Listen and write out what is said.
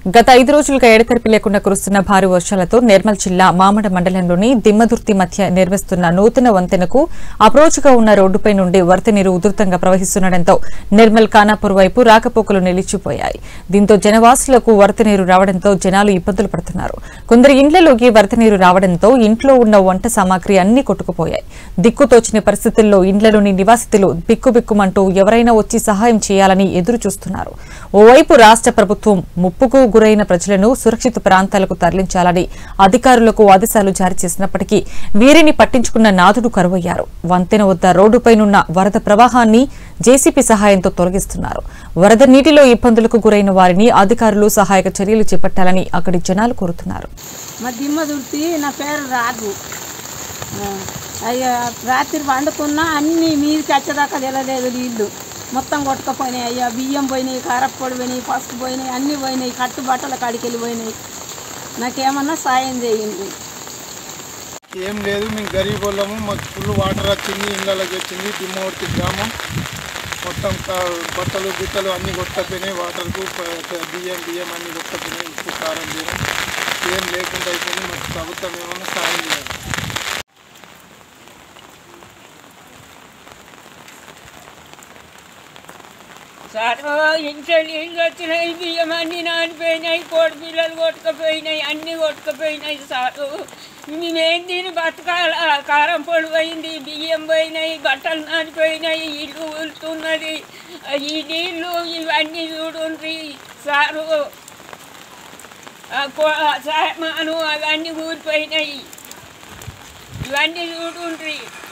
గత ఐదు రోజులుగా ఎడతెరిపి లేకుండా కురుస్తున్న భారీ వర్షాలతో నిర్మల్ జిల్లా మామడ మండలంలోని దిమ్మదుర్తి మధ్య నిర్మిస్తున్న నూతన వంతెనకు అప్రోచ్గా ఉన్న రోడ్డుపై నుండి వరద నీరు ఉధృతంగా ప్రవహిస్తుండటంతో నిర్మల్ ఖానాపూర్ వైపు రాకపోకలు నిలిచిపోయాయి దీంతో జనవాసులకు వరద నీరు రావడంతో జనాలు ఇబ్బందులు పడుతున్నారు కొందరు ఇండ్లలోకి వరద నీరు రావడంతో ఇంట్లో ఉన్న వంట సామాగ్రి అన్ని కొట్టుకుపోయాయి దిక్కుతోచిన పరిస్థితుల్లో ఇండ్లలోని నివాసితులు బిక్కుబిక్కుమంటూ ఎవరైనా వచ్చి సహాయం చేయాలని ఎదురు చూస్తున్నారు ఓవైపు రాష్ట్ర ప్రభుత్వం ముప్పుకు గురైన ప్రజలను సురక్షిత ప్రాంతాలకు తరలించాలని అధికారులకు ఆదేశాలు జారీ చేసినప్పటికీ వీరిని పట్టించుకున్న నాథుడు కరువయ్యారు వంతెన వద్ద రోడ్డుపైనున్న వరద ప్రవాహాన్ని జేసీపీ సహాయంతో తొలగిస్తున్నారు వరద నీటిలో ఇబ్బందులకు గురైన వారిని అధికారులు సహాయక చర్యలు చేపట్టాలని అక్కడి జనాలు కోరుతున్నారు మా దిమ్మ దుర్తి నా పేరు రాదు ఆ, అయ్యా రాత్రి వండుకున్నా అన్నీ మీదికి వచ్చేదాకా తెలియలేదు నీళ్ళు మొత్తం కొట్టుకుపోయినాయి అయ్యా బియ్యం పోయినాయి కారప్పొడి పోయినాయి పసుపు పోయినాయి అన్నీ పోయినాయి కట్టు బట్టల కాడికి వెళ్ళిపోయినాయి నాకేమన్నా సాయం చేయండి ఏం లేదు మేము గరీబ్ వాళ్ళము మాకు ఫుల్ వాటర్ వచ్చింది ఇళ్ళకి వచ్చింది దిమ్మవర్తి గ్రామం మొత్తం కా- బట్టలు గిట్టలు అన్నీ కొట్టపోయినాయి వాటర్కు ప- బియ్యం బియ్యం అన్నీ కొట్టపోయినాయి ఉప్పు కారం బియ్యం ఏం లేకుండా అయిపోయింది మాకు ప్రభుత్వం ఏమన్నా సాయం చేయాలి సార్ ఇంట్లో నీళ్ళు వచ్చినాయి బియ్యం అన్నీ నానిపోయినాయి కోడి పిల్లలు కొట్టుకుపోయినాయి అన్నీ కొట్టుకుపోయినాయి సారు మేమేం తిని బతకాల కారం పొడి పోయింది బియ్యం పోయినాయి బట్టలు నానిపోయినాయి ఇల్లు ఊలుతున్నది ఈ నీళ్ళు ఇవన్నీ చూడుండ్రి సారు ఆ కో- ఆ సామాను అవన్నీ ఊరిపోయినాయి ఇవన్నీ చూడుండ్రి